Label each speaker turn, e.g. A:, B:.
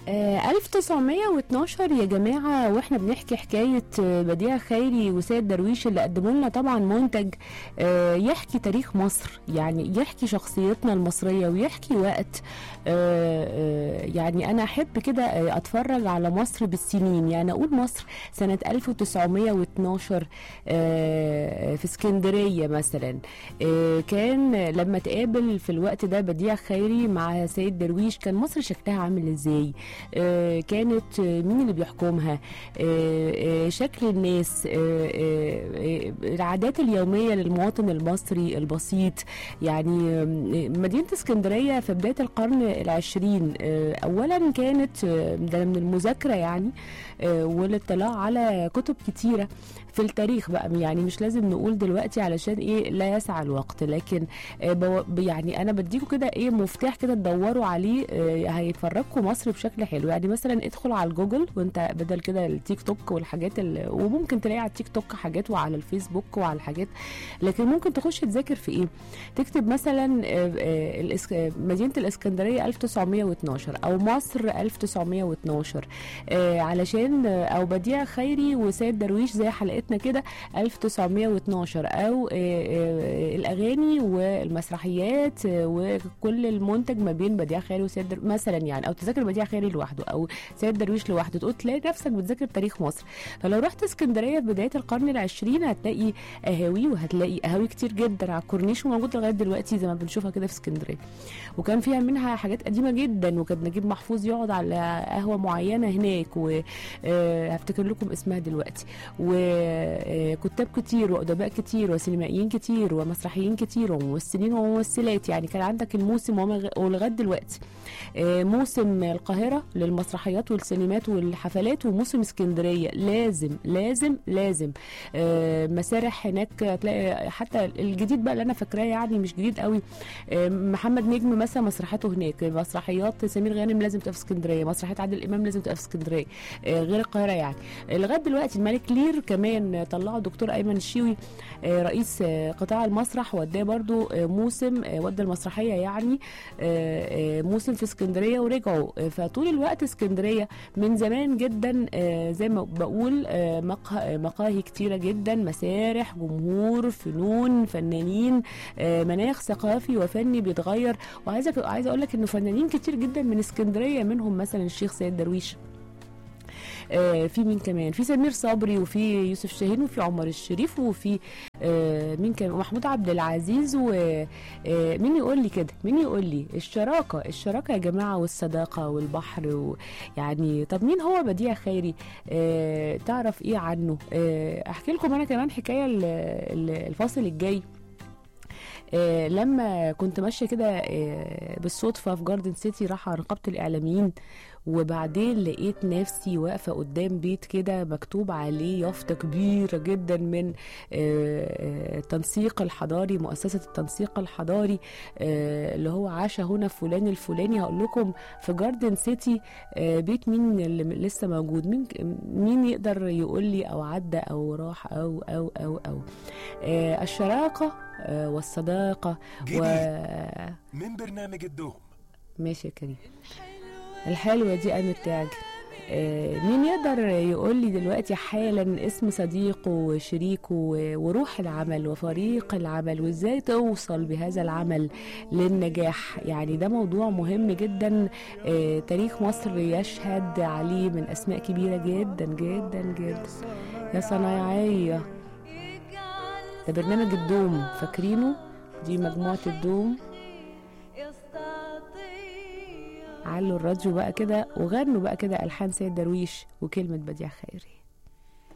A: آه 1912 يا جماعة واحنا بنحكي حكاية آه، بديع خيري وسيد درويش اللي قدموا لنا طبعا منتج آه يحكي تاريخ مصر يعني يحكي شخصيتنا المصرية ويحكي وقت آه آه يعني أنا أحب كده آه، أتفرج على مصر بالسنين يعني أقول مصر سنة 1912 آه في اسكندرية مثلا آه كان لما تقابل في الوقت ده بديع خيري مع سيد درويش كان مصر شكلها عامل ازاي آه، كانت آه، مين اللي بيحكمها آه، آه، شكل الناس آه، آه، آه، العادات اليومية للمواطن المصري البسيط يعني آه، مدينة اسكندرية في بداية القرن العشرين آه، أولا كانت آه، ده من المذاكرة يعني آه، والاطلاع على كتب كتيرة في التاريخ بقى يعني مش لازم نقول دلوقتي علشان ايه لا يسع الوقت لكن آه، بو- يعني انا بديكوا كده ايه مفتاح كده تدوروا عليه آه، هيفرجكم مصر بشكل حلو يعني مثلا ادخل على الجوجل وانت بدل كده التيك توك والحاجات ال- وممكن تلاقي على التيك توك حاجات وعلى الفيسبوك وعلى الحاجات لكن ممكن تخش تذاكر في ايه تكتب مثلا آه، آه، الإس- آه، مدينه الاسكندريه 1912 او مصر 1912 آه، علشان آه، او بديع خيري وسيد درويش زي حلقتنا كده 1912 او آه، آه، الاغاني والمسرحيات آه، وكل المنتج ما بين بديع خيري وسيد در... مثلا يعني او تذاكر بديع خيري لوحده او سيد درويش لوحده تقول تلاقي نفسك بتذاكر تاريخ مصر فلو رحت اسكندريه في بدايه القرن العشرين هتلاقي قهاوي وهتلاقي قهاوي كتير جدا على الكورنيش وموجود لغايه دلوقتي زي ما بنشوفها كده في اسكندريه وكان فيها منها حاجات قديمه جدا وكان نجيب محفوظ يقعد على قهوه معينه هناك وهفتكر لكم اسمها دلوقتي وكتاب كتير وادباء كتير وسينمائيين كتير ومسرحيين كتير وممثلين وممثلات يعني كان عندك الموسم وما- ولغايه دلوقتي آه، موسم القاهره للمسرحيات والسينمات والحفلات وموسم اسكندريه لازم لازم لازم آه، مسارح هناك تلاقي حتى الجديد بقى اللي انا فاكراه يعني مش جديد قوي آه، محمد نجم مثلا مسرحياته هناك مسرحيات سمير غانم لازم تبقى في اسكندريه مسرحيات عادل امام لازم تبقى في اسكندريه آه، غير القاهره يعني آه، لغايه دلوقتي الملك لير كمان آه، طلعوا الدكتور ايمن الشيوي آه، رئيس آه، قطاع المسرح وداه برضو آه، موسم آه، ودى المسرحيه يعني آه، آه، موسم في اسكندريه ورجعوا آه، فطول الوقت اسكندريه من زمان جدا آه، زي ما بقول آه، مقه- آه، مقاهي كتيره جدا مسارح جمهور فنون فنانين آه، مناخ ثقافي وفني بيتغير وعايزه عايزه اقول لك انه فنانين كتير جدا من اسكندريه منهم مثلا الشيخ سيد درويش آه، في مين كمان في سمير صبري وفي يوسف شاهين وفي عمر الشريف وفي آه، مين كان محمود عبد العزيز ومين يقول لي كده مين يقول لي الشراكه الشراكه يا جماعه والصداقه والبحر و يعني طب مين هو بديع خيري آه، تعرف ايه عنه آه، احكي لكم انا كمان حكايه ال- ال- الفاصل الجاي آه، لما كنت ماشيه كده آه، بالصدفه في جاردن سيتي رايحه نقابه الاعلاميين وبعدين لقيت نفسي واقفه قدام بيت كده مكتوب عليه يافطه كبيره جدا من آه، آه، التنسيق الحضاري مؤسسه التنسيق الحضاري آه، اللي هو عاش هنا فلان الفلاني هقول لكم في جاردن سيتي آه، بيت مين اللي م- لسه موجود مين مين يقدر يقول لي او عدى او راح او او او او آه، الشراكه آه، والصداقه و
B: من برنامج الدوم
A: ماشي يا كريم الحلوة دي قامت تعجب آه، مين يقدر يقول لي دلوقتي حالا اسم صديقه وشريكه و- وروح العمل وفريق العمل وازاي توصل بهذا العمل للنجاح يعني ده موضوع مهم جدا آه، تاريخ مصر يشهد عليه من اسماء كبيرة جدا جدا جدا يا صنايعية ده برنامج الدوم فاكرينه دي مجموعة الدوم علوا الراديو بقى كده وغنوا بقى كده ألحان سيد درويش وكلمة بديع خيري